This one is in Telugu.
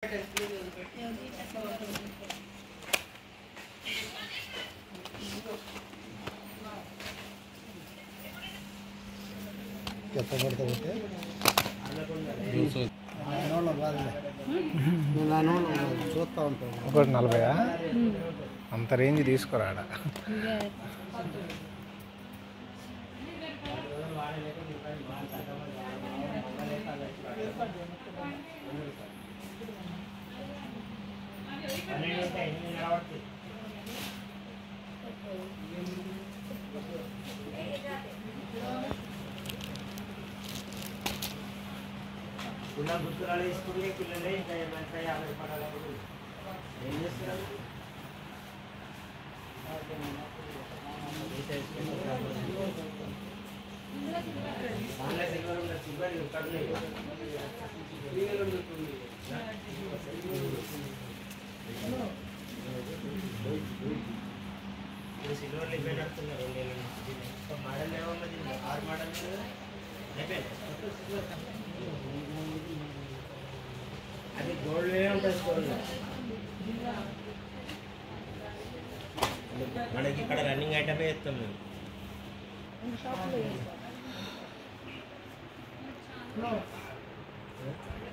చెప్పబడతా చూస్తా ఉంటాను ఒకటి నలభై అంత రేంజ్ తీసుకురాడ ఉన్న గుర్తురాలు వేసుకుని పిల్లలే ఇంకా ఏమంటే యాభై రూపాయలు ఏం చేస్తున్నారు ఆన్లైన్ సిల్వర్ ఉన్న సిల్వర్ ఇక్కడ ఇప్పుడు సిల్వర్ లిపేట్ నడుతున్నారు రెండేళ్ళ నుంచి ఒక మోడల్ ఏమన్నది ఆరు మోడల్ అయిపోయింది అది గోల్డ్ వేరే ఉంటుంది గోల్డ్ మనకి ఇక్కడ రన్నింగ్ ఐటమే ఇస్తాం మేము షాప్లో